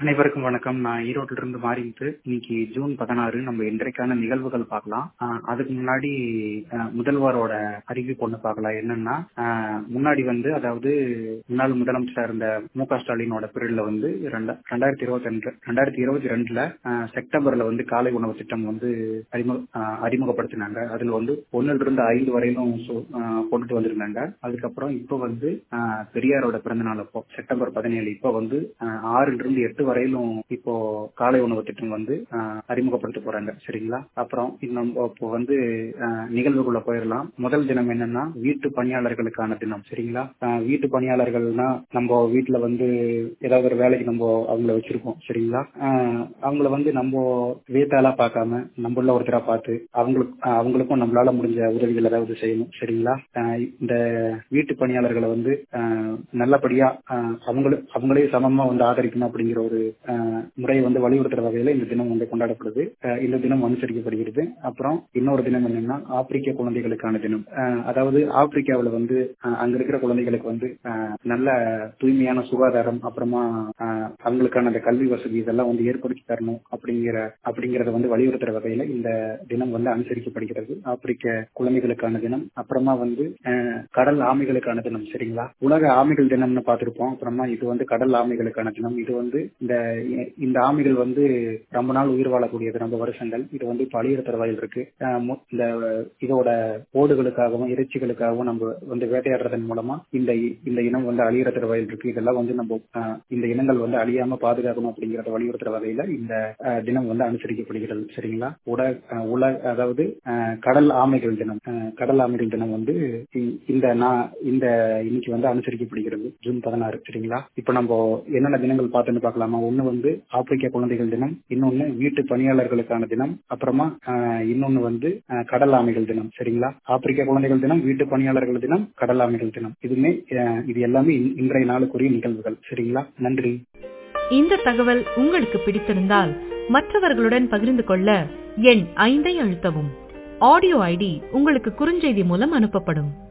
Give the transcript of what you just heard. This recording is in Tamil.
அனைவருக்கும் வணக்கம் நான் ஈரோட்டில இருந்து மாறிட்டு இன்னைக்கு ஜூன் பதினாறு நம்ம இன்றைக்கான நிகழ்வுகள் பார்க்கலாம் ஆஹ் அதுக்கு முன்னாடி ஆஹ் முதல்வரோட அறிவிப்பு ஒண்ணு பார்க்கலாம் என்னன்னா ஆஹ் முன்னாடி வந்து அதாவது முன்னாள் முதலமைச்சரா இருந்த மு க ஸ்டாலினோட பீரியட்ல வந்து ரெண்ட- ரெண்டாயிரத்தி இருபத்தி ரெண்டு ரெண்டாயிரத்தி இருபத்தி ரெண்டுல ஆஹ் செப்டம்பர்ல வந்து காலை உணவு திட்டம் வந்து அறிமுக ஆஹ் அறிமுகப்படுத்தினாங்க அதுல வந்து ஒன்னுல இருந்து ஐந்து வரையிலும் சு- ஆஹ் கொண்டுட்டு வந்திருந்தாங்க அதுக்கப்புறம் இப்போ வந்து ஆஹ் பெரியாரோட பிறந்த நாள் அப்போ செப்டம்பர் பதினேழு இப்போ வந்து ஆஹ் ஆறுல இருந்து எட்டு வரையிலும் இப்போ காலை உணவு திட்டம் வந்து ஆஹ் அறிமுகப்படுத்த போறாங்க சரிங்களா அப்புறம் இன்னும் இப்போ வந்து ஆஹ் நிகழ்வுக்குள்ள போயிடலாம் முதல் தினம் என்னன்னா வீட்டு பணியாளர்களுக்கான தினம் சரிங்களா ஆஹ் வீட்டு பணியாளர்கள்னா நம்ம வீட்டுல வந்து ஏதாவது ஒரு வேலைக்கு நம்ம அவங்கள வச்சிருக்கோம் சரிங்களா ஆஹ் அவங்கள வந்து நம்ம வேத்தாளா பார்க்காம நம்மள ஒருத்தரா பார்த்து அவங்களுக்கு ஆஹ் அவங்களுக்கும் நம்மளால முடிஞ்ச உதவிகள் ஏதாவது செய்யணும் சரிங்களா ஆஹ் இந்த வீட்டு பணியாளர்களை வந்து ஆஹ் நல்லபடியா ஆஹ் அவங்கள அவங்களே சமமா வந்து ஆதரிக்கணும் அப்படிங்கிற ஒரு ஆஹ் முறையை வந்து வலியுறுத்துற வகையில இந்த தினம் வந்து கொண்டாடப்படுது ஆஹ் இந்த தினம் அனுசரிக்கப்படுகிறது அப்புறம் இன்னொரு தினம் என்னன்னா ஆப்பிரிக்க குழந்தைகளுக்கான தினம் ஆஹ் அதாவது ஆப்பிரிக்காவுல வந்து ஆஹ் அங்க இருக்கிற குழந்தைகளுக்கு வந்து ஆஹ் நல்ல தூய்மையான சுகாதாரம் அப்புறமா ஆஹ் அவங்களுக்கான அந்த கல்வி வசதி இதெல்லாம் வந்து ஏற்படுத்தி தரணும் அப்படிங்கிற அப்படிங்கறத வந்து வலியுறுத்துற வகையில இந்த தினம் வந்து அனுசரிக்கப்படுகிறது ஆப்பிரிக்க குழந்தைகளுக்கான தினம் அப்புறமா வந்து ஆஹ் கடல் ஆமைகளுக்கான தினம் சரிங்களா உலக ஆமைகள் தினம்னு பார்த்திருப்போம் அப்புறமா இது வந்து கடல் ஆமைகளுக்கான தினம் இது வந்து இந்த இந்த ஆமைகள் வந்து ரொம்ப நாள் உயிர் வாழக்கூடியது ரொம்ப வருஷங்கள் இது வந்து இப்போ அழியிற வகையில் இருக்கு ஆஹ் மு- இந்த இதோட ஓடுகளுக்காகவும் இறைச்சிகளுக்காகவும் நம்ம வந்து வேட்டையாடுறதன் மூலமா இந்த இந்த இனம் வந்து அழியிற வகையில் இருக்கு இதெல்லாம் வந்து நம்ம ஆஹ் இந்த இனங்கள் வந்து அழியாம பாதுகாக்கணும் அப்படிங்கறத வலியுறுத்துற வகையில இந்த ஆஹ் தினம் வந்து அனுசரிக்கப்படுகிறது சரிங்களா உட ஆஹ் உலக அதாவது ஆஹ் கடல் ஆமைகள் தினம் ஆஹ் கடல் ஆமைகள் தினம் வந்து இ- இந்த நா- இந்த இன்னைக்கு வந்து அனுசரிக்கப்படுகிறது ஜூன் பதினாறு சரிங்களா இப்ப நம்ம என்னென்ன தினங்கள் பார்த்தோன்னு பார்க்கலாமா ஒண்ணு வந்து ஆப்பிரிக்க குழந்தைகள் தினம் இன்னொன்னு வீட்டு பணியாளர்களுக்கான தினம் அப்புறமா ஆஹ் இன்னொன்னு வந்து ஆஹ் கடல் ஆமைகள் தினம் சரிங்களா ஆப்பிரிக்க குழந்தைகள் தினம் வீட்டு பணியாளர்கள் தினம் கடல் ஆமைகள் தினம் இதுமே ஆஹ் இது எல்லாமே இன்- இன்றைய நாளுக்குரிய நிகழ்வுகள் சரிங்களா நன்றி இந்த தகவல் உங்களுக்கு பிடித்திருந்தால் மற்றவர்களுடன் பகிர்ந்து கொள்ள எண் ஐந்தை அழுத்தவும் ஆடியோ ஐடி உங்களுக்கு குறுஞ்செய்தி மூலம் அனுப்பப்படும்